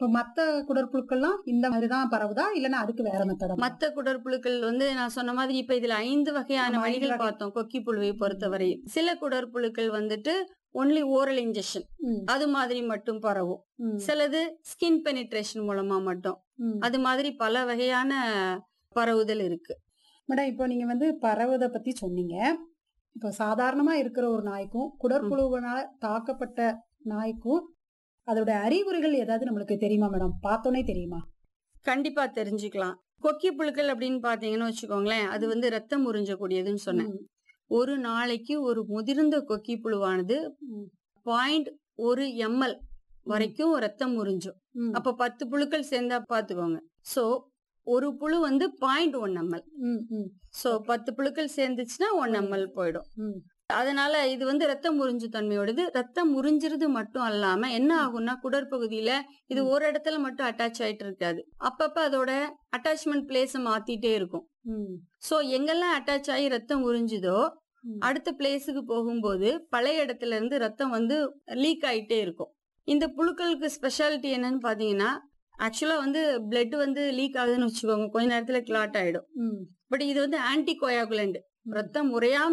இப்ப மத்த குடற்புழுக்கள்லாம் இந்த மாதிரிதான் பரவுதா இல்லன்னா அதுக்கு வேற மெத்தடா மத்த குடற்புழுக்கள் வந்து நான் சொன்ன மாதிரி இப்ப இதுல ஐந்து வகையான ஆமா, ஐந்து வழிகள் வகை. பார்த்தோம் கொக்கி புழுவை பொறுத்தவரை சில குடற்புழுக்கள் வந்துட்டு ஒன்லி ஓரல் இன்ஜெக்ஷன் ம், அது மாதிரி மட்டும் பரவும் ம், சிலது ஸ்கின் பெனிட்ரேஷன் மூலமா மட்டும் ம். அது மாதிரி பல வகையான பரவுதல் இருக்கு மேடம் இப்போ நீங்க வந்து பரவுதை பத்தி சொன்னீங்க இப்போ சாதாரணமா இருக்கிற ஒரு நாய்க்கும் குடற்புழுவினால தாக்கப்பட்ட நாய்க்கும் அதோட அறிகுறிகள் ஏதாவது நம்மளுக்கு தெரியுமா மேடம் பார்த்தோன்னே தெரியுமா கண்டிப்பா தெரிஞ்சுக்கலாம் கொக்கி புழுக்கள் அப்படின்னு பாத்தீங்கன்னு வச்சுக்கோங்களேன் அது வந்து ரத்தம் உறிஞ்சக்கூடியதுன்னு சொன்னேன் ம், ஒரு நாளைக்கு ஒரு முதிர்ந்த கொக்கி புழுவானது ம், பாயிண்ட் ஒரு எம்எல் வரைக்கும் ரத்தம் உறிஞ்சும் ம், அப்ப பத்து புழுக்கள் சேர்ந்தா பாத்துக்கோங்க சோ ஒரு புழு வந்து பாயிண்ட் ஒன் எம்எல் ம், ம், சோ பத்து புழுக்கள் சேர்ந்துச்சுன்னா ஒன் எம்எல் போயிடும் ம், அதனால இது வந்து ரத்தம் உறிஞ்சு தன்மையோடது ரத்தம் உறிஞ்சிறது மட்டும் அல்லாம என்ன ஆகும்னா குடற்பகுதியில இது ம். ஒரு இடத்துல மட்டும் அட்டாச் ஆயிட்டு இருக்காது அப்பப்ப அதோட அட்டாச்மெண்ட் பிளேஸ மாத்திட்டே இருக்கும் ம், சோ எங்கெல்லாம் அட்டாச் ஆகி ரத்தம் உறிஞ்சுதோ ம். அடுத்த பிளேஸுக்கு போகும்போது பழைய இடத்துல இருந்து ரத்தம் வந்து லீக் ஆயிட்டே இருக்கும் இந்த புழுக்களுக்கு ஸ்பெஷாலிட்டி என்னன்னு பாத்தீங்கன்னா ஆக்சுவலா வந்து பிளட் வந்து லீக் ஆகுதுன்னு வச்சுக்கோங்க கொஞ்ச நேரத்துல கிளாட் ஆயிடும் ம், பட் இது வந்து ஆன்டி கோயாகுலண்ட் ம். ரத்தம் உறையாம